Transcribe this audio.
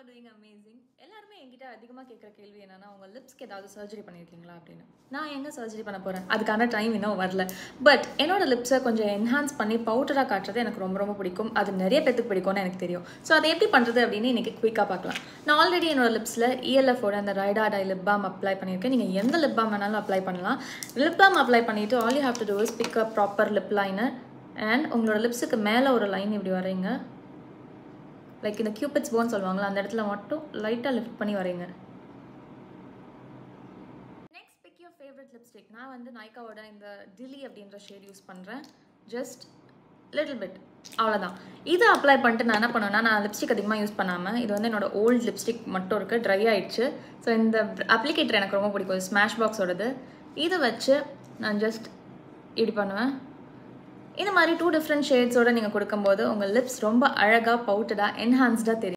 are doing amazing எல்லாருமே என்கிட்ட அதிகமாக கேட்குற கேள்வி என்னன்னா உங்கள் லிப்ஸ்க்கு ஏதாவது சர்ஜரி பண்ணியிருக்கீங்களா அப்படின்னு நான் எங்கே சர்ஜரி பண்ண போகிறேன் அதுக்கான டைம் இன்னும் வரல பட் என்னோட லிப்ஸை கொஞ்சம் என்ஹான்ஸ் பண்ணி பவுடராக காட்டுறது எனக்கு ரொம்ப ரொம்ப பிடிக்கும் அது நிறைய பேத்துக்கு பிடிக்கும்னு எனக்கு தெரியும் ஸோ அதை எப்படி பண்ணுறது அப்படின்னு இன்றைக்கி குயிக்காக பார்க்கலாம் நான் ஆல்ரெடி என்னோட லிப்ஸில் இஎல்எஃபோட அந்த ride or die lip balm apply பண்ணியிருக்கேன் நீங்கள் எந்த லிப் பாம் வேணாலும் அப்ளை பண்ணலாம் லிப் பாம் அப்ளை பண்ணிவிட்டு all you have to do is pick a proper lip liner and உங்களோட லிப்ஸுக்கு மேலே ஒரு லைன் இப்படி வரைங்க லைக் இந்த கியூபிட்ஸ் போன் சொல்லுவாங்களா அந்த இடத்துல மட்டும் லைட்டாக லிஃப்ட் பண்ணி வரீங்க next pick your favourite lipstick நான் வந்து நைக்காவோட இந்த டிலி அப்படின்ற ஷேட் யூஸ் பண்ணுறேன் ஜஸ்ட் லிட்டில் பிட் அவ்வளோதான் இதை அப்ளை பண்ணிட்டு நான் என்ன பண்ணுவேன்னா நான் லிப்ஸ்டிக் அதிகமாக யூஸ் பண்ணாமல் இது வந்து என்னோட ஓல்டு லிப்ஸ்டிக் மட்டும் இருக்குது ட்ரை ஆயிடுச்சு ஸோ இந்த அப்ளிகேட்டர் எனக்கு ரொம்ப பிடிக்கும் ஸ்மாஷ் பாக்ஸோடது இதை வச்சு நான் ஜஸ்ட் இப்படி பண்ணுவேன் இந்த மாதிரி டூ டிஃப்ரெண்ட் ஷேட்ஸோடு நீங்கள் கொடுக்கும்போது உங்கள் லிப்ஸ் ரொம்ப அழகாக பவுட்டடாக என்ஹான்ஸ்டாக தெரியும்